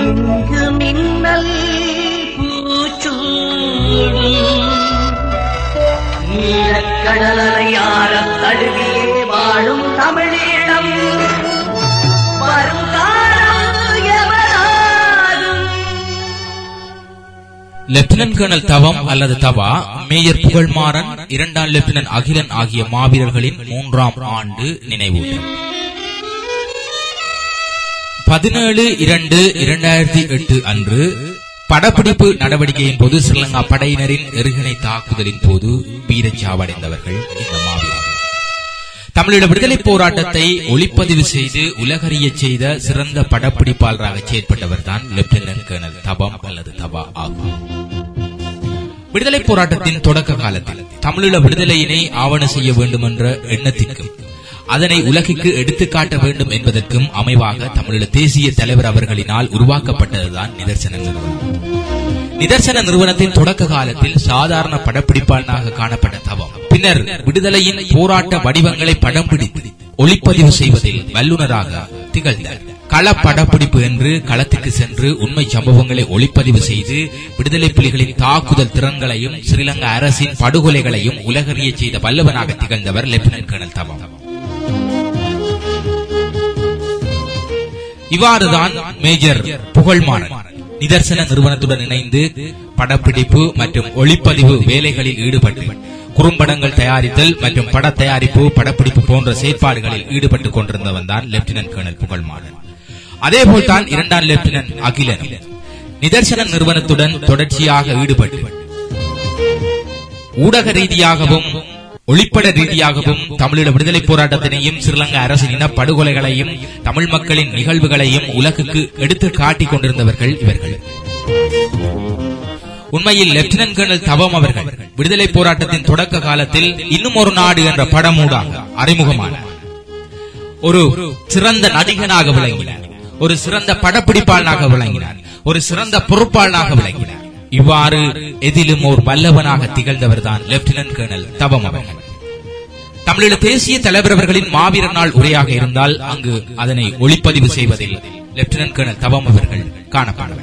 இங்கு மின்னல் பூச்சூடும் ஈழக்கடலையாரத் தழுவியே வாழும் தமிழீழம் வருங்காலம் எவராலும் லெப்டினன்ட் கர்னல் தவம் அல்லது தவா மேஜர் புகழ்மாறன் இரண்டாம் லெப்டினன்ட் அகிலன் ஆகிய மாவீரர்களின் மூன்றாம் ஆண்டு நினைவூட்டல் பதினேழு இரண்டு இரண்டாயிரத்தி எட்டு அன்று படப்பிடிப்பு நடவடிக்கையின் போது ஸ்ரீலங்கா படையினரின் எருகணை தாக்குதலின் போது வீரச்சாவடைந்தவர்கள் இந்த மாவீரர்கள் தமிழீழ விடுதலை போராட்டத்தை ஒளிப்பதிவு செய்து உலகறியச் செய்த சிறந்த படப்பிடிப்பாளராக செயற்பட்டவர்தான் லெப்டினன்ட் கர்னல் தபம் அல்லது தபா ஆகும் விடுதலை போராட்டத்தின் தொடக்க காலத்தில் தமிழீழ விடுதலையினை ஆவண செய்ய வேண்டும் என்ற எண்ணத்திற்கும் அதனை உலகிற்கு எடுத்துக்காட்ட வேண்டும் என்பதற்கும் அமைவாக தமிழீழ தேசிய தலைவர் அவர்களினால் உருவாக்கப்பட்டதுதான் நிதர்சன நிறுவனம் நிதர்சன நிறுவனத்தின் தொடக்க காலத்தில் சாதாரண படப்பிடிப்பாளனாக காணப்பட்ட தவம் பின்னர் விடுதலையின் போராட்ட வடிவங்களை படம் பிடித்து ஒளிப்பதிவு செய்வதில் வல்லுநராக திகழ்ந்தார் கள படப்பிடிப்பு என்று களத்துக்கு சென்று உண்மை சம்பவங்களை ஒளிப்பதிவு செய்து விடுதலை புலிகளின் தாக்குதல் திறன்களையும் ஸ்ரீலங்கா அரசின் படுகொலைகளையும் உலகறிய செய்த வல்லவனாக திகழ்ந்தவர் லெப்டினன்ட் கர்னல் தவம் இவ்வாறுதான் மேஜர் புகழ்மாறன் நிதர்சன நிறுவனத்துடன் இணைந்து படப்பிடிப்பு மற்றும் ஒளிப்பதிவு வேலைகளில் ஈடுபட்டு குறும்படங்கள் தயாரித்தல் மற்றும் பட தயாரிப்பு படப்பிடிப்பு போன்ற செயற்பாடுகளில் ஈடுபட்டுக் கொண்டிருந்தவன் தான் லெப்டினன்ட் கர்னல் புகழ்மாறன் அதேபோல் தான் இரண்டாம் லெப்டினன்ட் அகிலன் நிதர்சன நிறுவனத்துடன் தொடர்ச்சியாக ஈடுபட்டு ஊடக ரீதியாகவும் ஒளிப்பட ரீதியாகவும் தமிழீழ விடுதலை போராட்டத்தினையும் ஸ்ரீலங்கா அரசின் இனப்படுகொலைகளையும் தமிழ் மக்களின் நிகழ்வுகளையும் உலகுக்கு எடுத்து காட்டிக் கொண்டிருந்தவர்கள் இவர்கள் உண்மையில் லெப்டினன்ட் கர்னல் தவம் அவர்கள் விடுதலை போராட்டத்தின் தொடக்க காலத்தில் இன்னும் ஒரு நாடு என்ற படமூடாக அறிமுகமானார் ஒரு சிறந்த நடிகனாக விளங்கினார் ஒரு சிறந்த படப்பிடிப்பாளனாக விளங்கினார் ஒரு சிறந்த பொறுப்பாளனாக விளங்கினார் இவ்வாறு எதிலும் ஓர் வல்லவனாக திகழ்ந்தவர் தான் லெப்டினன்ட் கர்னல் தவம் அவர்கள் தமிழீழ தேசிய தலைவர் அவர்களின் மாவீரர் நாள் உரையாக இருந்தால் அங்கு அதனை ஒளிப்பதிவு செய்வதில் லெப்டினன்ட் கர்னல் தவம் அவர்கள் காணப்படுவார்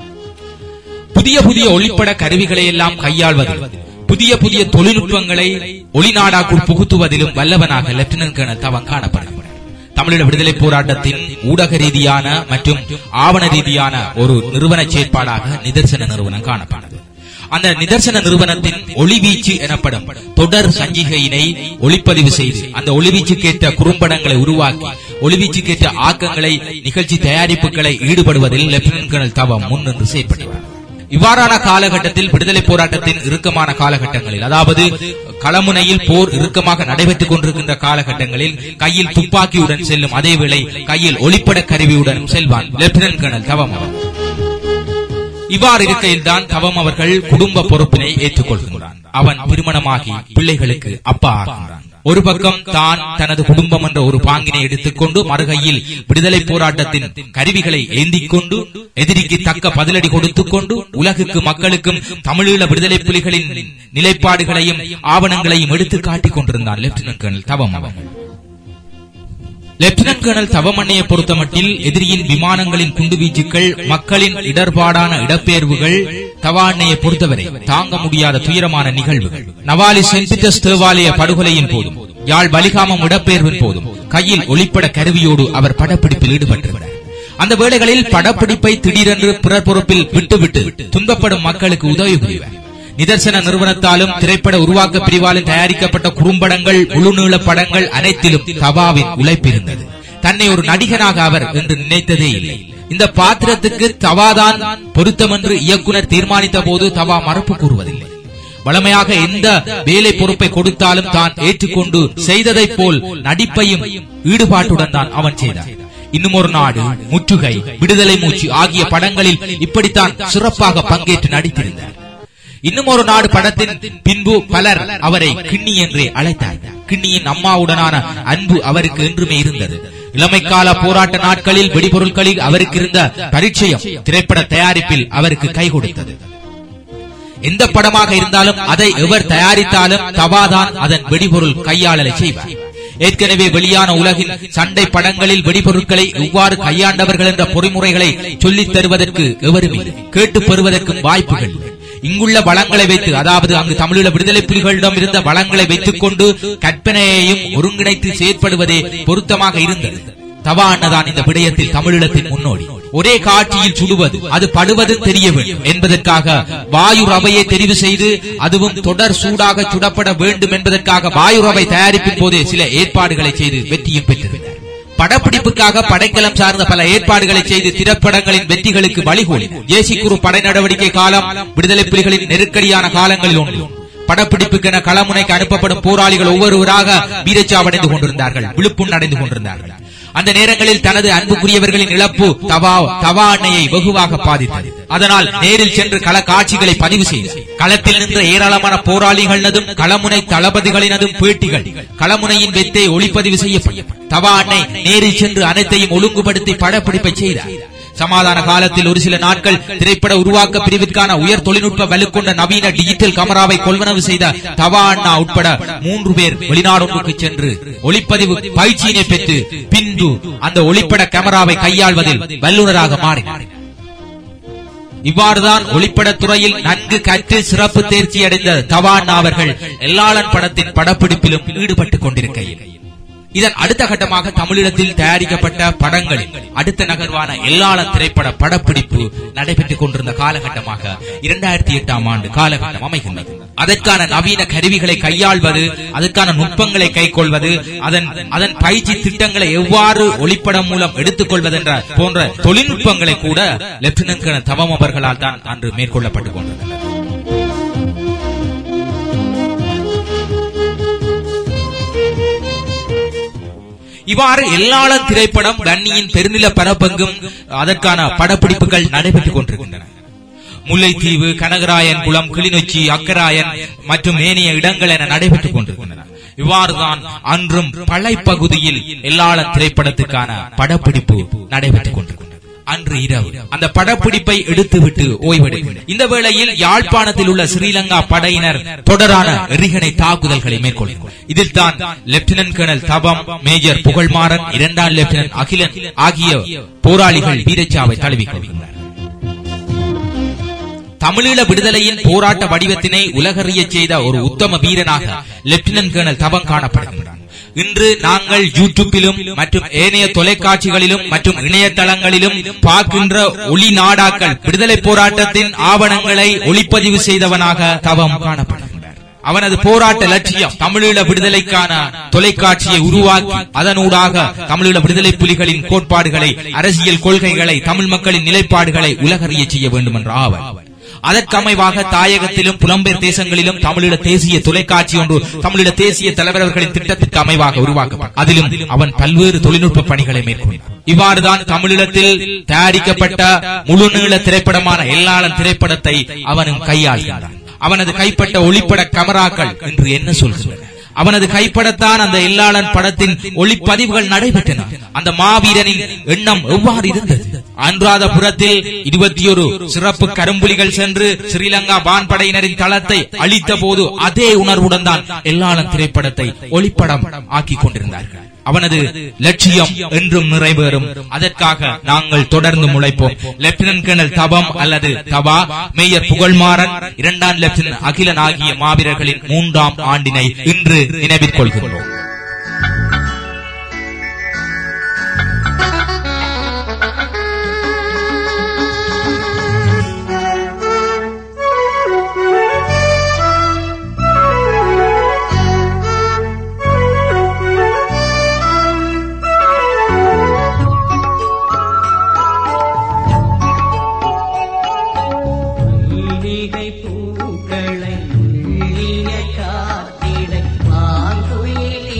புதிய புதிய ஒளிப்பட கருவிகளை எல்லாம் கையாள்வதில் புதிய புதிய தொழில்நுட்பங்களை ஒளிநாடாக்குள் புகுத்துவதிலும் வல்லவனாக லெப்டினன்ட் கர்னல் தவம் காணப்படுகிறார் தமிழீழ விடுதலை போராட்டத்தின் ஊடக ரீதியான மற்றும் ஆவண ரீதியான ஒரு நிறுவன செயற்பாடாக நிதர்சன நிறுவனம் காணப்பட்டது அந்த நிதர்சன நிறுவனத்தின் ஒளிவீச்சு எனப்படும் தொடர் சஞ்சிகையினை ஒளிப்பதிவு செய்து அந்த ஒளிவீச்சுக்கேற்ற குறும்படங்களை உருவாக்கி ஒளிவீச்சுக்கேற்ற ஆக்கங்களை நிகழ்ச்சி தயாரிப்புகளை ஈடுபடுவதில் லெப்டினன்ட் கர்னல் தவம் முன்னின்று செயற்பட்டவர் இவ்வாறான காலகட்டத்தில் விடுதலை போராட்டத்தின் இறுக்கமான காலகட்டங்களில் அதாவது களமுனையில் போர் இறுக்கமாக நடைபெற்றுக் கொண்டிருக்கின்ற காலகட்டங்களில் கையில் துப்பாக்கியுடன் செல்லும் அதேவேளை கையில் ஒளிப்பட கருவியுடன் செல்வான் லெப்டினன்ட் கர்னல் தவம் அவர் இவ்வாறு இருக்கையில் தான் தவம் அவர்கள் குடும்ப பொறுப்பினை ஏற்றுக்கொள்கின்றான் அவன் திருமணமாகி பிள்ளைகளுக்கு அப்பா ஆகின்றான் ஒரு பக்கம் தான் தனது குடும்பம் என்ற ஒரு பாங்கினை எடுத்துக்கொண்டு மறுகையில் விடுதலை போராட்டத்தின் கருவிகளை ஏந்திக் கொண்டு எதிரிக்கு தக்க பதிலடி கொடுத்துக் கொண்டு உலகுக்கு மக்களுக்கும் தமிழீழ விடுதலை புலிகளின் நிலைப்பாடுகளையும் ஆவணங்களையும் எடுத்து காட்டிக் கொண்டிருந்தான் லெப்டினன்ட் கர்னல் தவம் அவர்கள் லெப்டினன்ட் கர்னல் தவமண்ணையை பொறுத்தமட்டில் எதிரியின் விமானங்களின் குண்டுவீச்சுக்கள் மக்களின் இடர்பாடான இடப்பெயர்வுகள் தவாண்ணையை பொறுத்தவரை தாங்க முடியாத துயரமான நிகழ்வுகள் நவாலி சென்ட் பீட்டர்ஸ் தேவாலய படுகொலையின் போதும் யாழ் பலிகாமம் இடப்பெயர்வின் போதும் கையில் ஒளிப்பட கருவியோடு அவர் படப்பிடிப்பில் ஈடுபட்டிருந்தார் அந்த வேளைகளில் படப்பிடிப்பை திடீரென்று பிறர் பொறுப்பில் விட்டுவிட்டு துன்பப்படும் மக்களுக்கு உதவி புரிவார் நிதர்சன நிறுவனத்தாலும் திரைப்பட உருவாக்க பிரிவாலும் தயாரிக்கப்பட்ட குறும்படங்கள் முழுநீள படங்கள் அனைத்திலும் தவாவின் உழைப்பிருந்தது தன்னை ஒரு நடிகனாக அவர் என்று நினைத்ததே இல்லை இந்த பாத்திரத்துக்கு தவாதான் பொருத்தம் என்று இயக்குனர் தீர்மானித்த போது தவா மறுப்பு கூறுவதில்லை வளமையாக எந்த வேலை பொறுப்பை கொடுத்தாலும் தான் ஏற்றுக்கொண்டு செய்ததைப் போல் நடிப்பையும் ஈடுபாட்டுடன் தான் அவன் செய்தான் இன்னும் ஒரு நாடு முற்றுகை விடுதலை மூச்சு ஆகிய படங்களில் இப்படித்தான் சிறப்பாக பங்கேற்று நடித்திருந்தார் இன்னும் ஒரு நாடு படத்தின் பின்பு பலர் அவரை கிண்ணி என்றே அழைத்தார் கிண்ணியின் அம்மாவுடனான அன்பு அவருக்கு என்றுமே இருந்தது இளமைக்கால போராட்ட நாட்களில் வெடிபொருட்களில் அவருக்கு இருந்த பரிச்சயம் திரைப்பட தயாரிப்பில் அவருக்கு கை கொடுத்தது எந்த படமாக இருந்தாலும் அதை எவர் தயாரித்தாலும் தவாதான் அதன் வெடிபொருள் கையாளலை செய்வார் ஏற்கனவே வெளியான உலகின் சண்டை படங்களில் வெடிபொருட்களை எவ்வாறு கையாண்டவர்கள் என்ற பொறிமுறைகளை சொல்லித் தருவதற்கு எவருமே கேட்டு பெறுவதற்கும் வாய்ப்புகள் இங்குள்ள வளங்களை வைத்து அதாவது அங்கு தமிழீழ விடுதலை புலிகளிடம் இருந்த வளங்களை வைத்துக் கொண்டு கற்பனையையும் ஒருங்கிணைத்து செயற்படுவதே பொருத்தமாக இருந்தது தவா அண்ணதான் இந்த விடயத்தில் தமிழீழத்தின் முன்னோடி ஒரே காட்சியில் சுடுவது அது படுவது தெரிய வேண்டும் என்பதற்காக வாயு ரவையை தெரிவு செய்து அதுவும் தொடர் சூடாக சுடப்பட வேண்டும் என்பதற்காக வாயு ரவை தயாரிப்பின் போதே சில ஏற்பாடுகளை செய்து வெற்றியும் பெற்றிருந்தார் படப்பிடிப்புக்காக படைக்கலம் சார்ந்த பல ஏற்பாடுகளை செய்து திரைப்படங்களின் வெற்றிகளுக்கு வழிகோலினார் ஏசி குரு படை நடவடிக்கை காலம் விடுதலை புலிகளின் நெருக்கடியான காலங்களில் ஒன்று படப்பிடிப்புக்கென களமுனைக்கு அனுப்பப்படும் போராளிகள் ஒவ்வொருவராக வீரச்சாவடைந்து கொண்டிருந்தார்கள் விழுப்புண் அடைந்து கொண்டிருந்தார்கள் அந்த நேரங்களில் தனது அன்புக்குரியவர்களின் இழப்பு தவா தவா அன்னையை வெகுவாக பாதித்தது அதனால் நேரில் சென்று கள காட்சிகளை பதிவு செய்தார் களத்தில் நின்ற ஏராளமான போராளிகளினதும் களமுனை தளபதிகளினதும் பேட்டிகள் களமுனையின் வெத்தை ஒளிப்பதிவு செய்யப்பட்டது தவா அன்னை நேரில் சென்று அனைத்தையும் ஒழுங்குபடுத்தி படப்பிடிப்பை செய்தார் சமாதான காலத்தில் ஒரு சில நாட்கள் திரைப்பட உருவாக்க பிரிவிற்கான உயர் தொழில்நுட்ப வலுக்கொண்ட நவீன டிஜிட்டல் கமராவை கொள்வனவு செய்த தவா அண்ணா உட்பட மூன்று பேர் வெளிநாடொன்றுக்கு சென்று ஒளிப்பதிவு பயிற்சியினை பெற்று பின்பு அந்த ஒளிப்பட கேமராவை கையாள்வதில் வல்லுநராக மாறினார் இவ்வாறுதான் ஒளிப்படத் துறையில் நன்கு கற்று சிறப்பு தேர்ச்சி அடைந்த தவான் அவர்கள் எல்லாளன் படத்தின் படப்பிடிப்பிலும் ஈடுபட்டுக் கொண்டிருக்கையில் இதன் அடுத்த கட்டமாக தமிழீழத்தில் தயாரிக்கப்பட்ட படங்களில் அடுத்த நகர்வான எல்லாளன் திரைப்பட படப்பிடிப்பு நடைபெற்றுக் கொண்டிருந்த காலகட்டமாக இரண்டாயிரத்தி எட்டாம் ஆண்டு காலகட்டம் அமைகின்றது அதற்கான நவீன கருவிகளை கையாள்வது அதற்கான நுட்பங்களை கைக்கொள்வது அதன் அதன் பயிற்சி திட்டங்களை எவ்வாறு ஒளிப்படம் மூலம் எடுத்துக்கொள்வது என்ற போன்ற தொழில்நுட்பங்களை கூட லெப்டினன்ட் கர்னல் தவம் அவர்களால் தான் அன்று மேற்கொள்ளப்பட்டுக் கொண்டிருந்தது இவ்வாறு எல்லாளன் திரைப்படம் கன்னியின் பெருநில பரப்பெங்கும் அதற்கான படப்பிடிப்புகள் நடைபெற்றுக் கொண்டிருக்கின்றன முல்லைத்தீவு கனகராயன் குளம் கிளிநொச்சி அக்கராயன் மற்றும் ஏனைய இடங்கள் என நடைபெற்றுக் கொண்டிருக்கின்றன இவ்வாறுதான் அன்றும் பழைப்பகுதியில் எல்லாளன் திரைப்படத்துக்கான படப்பிடிப்பு நடைபெற்றுக் கொண்டிருக்கின்றன அன்று இரவு அந்த படப்பிடிப்பை எடுத்துவிட்டு ஓய்வெடுக்கின்றனர் இந்த வேளையில் யாழ்ப்பாணத்தில் உள்ள ஸ்ரீலங்கா படையினர் தொடரான எரிகணை தாக்குதல்களை மேற்கொள்கிறார் இதில் தான் lieutenant colonel Thabam major Pugazhmaran இரண்டாம் லெப்டினன்ட் அகிலன் ஆகிய போராளிகள் வீரச்சாவை தழுவிக் கொள்கின்றனர் தமிழீழ விடுதலையின் போராட்ட வடிவத்தினை உலகறிய செய்த ஒரு உத்தம வீரனாக லெப்டினன்ட் கர்னல் தபம் காணப்படுகின்றான் இன்று நாங்கள் யூடியூப்பிலும் மற்றும் ஏனைய தொலைக்காட்சிகளிலும் மற்றும் இணையதளங்களிலும் பார்க்கின்ற ஒளி நாடாக்கள் விடுதலை போராட்டத்தின் ஆவணங்களை ஒளிப்பதிவு செய்தவனாக தவம் காணப்படுகின்றார் அவனது போராட்ட லட்சியம் தமிழீழ விடுதலைக்கான தொலைக்காட்சியை உருவாக்கி அதனூடாக தமிழீழ விடுதலை புலிகளின் கோட்பாடுகளை அரசியல் கொள்கைகளை தமிழ் மக்களின் நிலைப்பாடுகளை உலகறிய செய்ய வேண்டும் என்ற ஆவல் அதற்கமைவாக தாயகத்திலும் புலம்பெயர் தேசங்களிலும் தமிழீழ தேசிய தொலைக்காட்சி ஒன்று தமிழீழ தேசிய தலைவர்களின் திட்டத்திற்கு அமைவாக உருவாக்கப்படும் அதிலும் அவன் பல்வேறு தொழில்நுட்ப பணிகளை மேற்கொண்டான் இவ்வாறுதான் தமிழீழத்தில் தயாரிக்கப்பட்ட முழுநீள திரைப்படமான எல்லாளன் திரைப்படத்தை அவனும் கையாள்கின்றான் அவனது கைப்பட்ட ஒளிப்பட கமராக்கள் என்று என்ன சொல்கின்றன அவனது கைப்படத்தான் அந்த எல்லாளன் படத்தின் ஒளிப்பதிவுகள் நடைபெற்றன அந்த மாவீரனின் எண்ணம் எவ்வாறு இருந்தது அன்றாதபுரத்தில் இருபத்தி ஒரு சிறப்பு கரும்புலிகள் சென்று ஸ்ரீலங்கா வான்படையினரின் தளத்தை அழித்த போது அதே உணர்வுடன் தான் எல்லாளன் திரைப்படத்தை ஒளிப்படம் ஆக்கிக் கொண்டிருந்தார்கள் அவனது லட்சியம் என்றும் நிறைவேறும் அதற்காக நாங்கள் தொடர்ந்து முளைப்போம் லெப்டினன்ட் கர்னல் தபம் அல்லது தபா மேயர் புகழ்மாறன் இரண்டாம் லெப்டினன்ட் அகிலன் ஆகிய மாவீரர்களின் மூன்றாம் ஆண்டினை இன்று நினைவில் கொள்கின்றோம் மல்லிகை பூக்களை மெல்லிய காத்திடை மாங்குயிலின்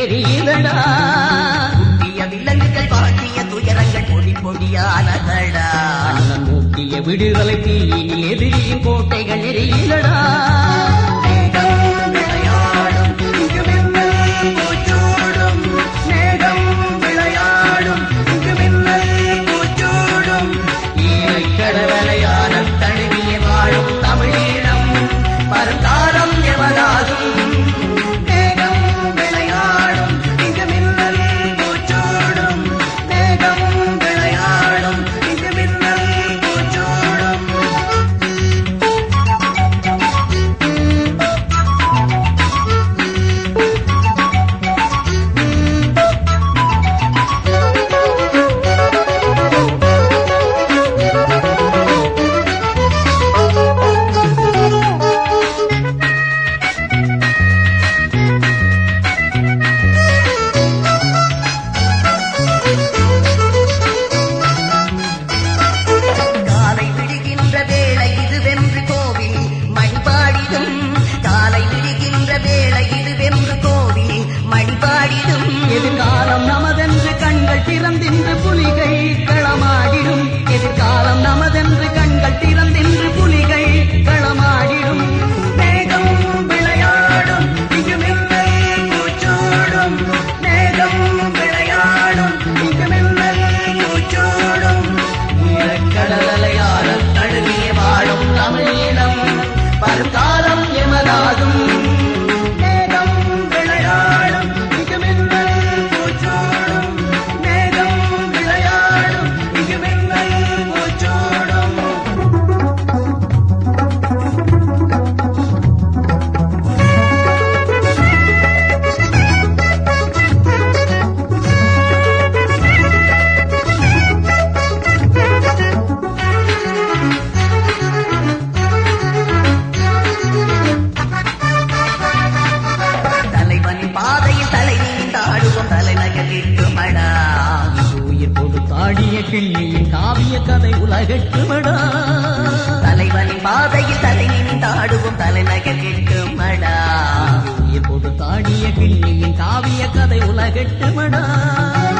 எரியுதடா குட்டிய விலங்குகள் பாட்டிய துயரங்கள் பொடி பொடியானதடா அண்ணன் மூக்கிய விடுதலை தீயினில் எதிரியின் கோட்டைகள் எரியுதடா மேகம் விளையாடும் இங்கு மின்னல் பூச்சூடும் மேகம் விளையாடும் இங்கு மின்னல் பூச்சூடும் ஈரைக்கடவலையான தழுவிய வாழும் தமிழீழம் வருங்காலம் எவராகும் மேகம் விளையாடும் இங்கு மின்னல் பூச்சூடும் மேகம் விளையாடும் இங்கு மின்னல் பூச்சூடும் காலை விடுகின்ற வேளை இது வென்று கோவில் மணிபாடிடும் காலை விடுகின்ற வேளை இது வென்று கோவில் மணிபாடிடும் எதிர்காலம் நமதென்று கண்கள் திறந்தின்று புலிகை களமாடிடும் எதிர்காலம் நமதென்று கண்கள் திறந்தின்று புலிகை களமாடிடும் மேகம் விளையாடும் இங்கு மின்னல் பூச்சூடும் மேகம் விளையாடும் இங்கு மின்னல் பூச்சூடும் கடலையார தழுவிய வாழும் தமிழீழம் வருங்காலம் எமதாகும் மேகம் விளையாடும் இங்கு மின்னல் பூச்சூடும் மேகம் விளையாடும் இங்கு மின்னல் பூச்சூடும் தலைவனின் பாதையில் தலை நீந்தாடுவோம் தலைநகர் கிட்டுமடா உயிர் கொடுத்தாடிய கிள்ளியின் காவிய கதை உலகட்டுமடா தலைவனின் பாதையில் தலை நீந்தாடுவோம் தலைநகர் கிட்டுமடா உயிர் கொடுத்தாடிய கிள்ளியின் காவிய கதை உலகட்டுமடா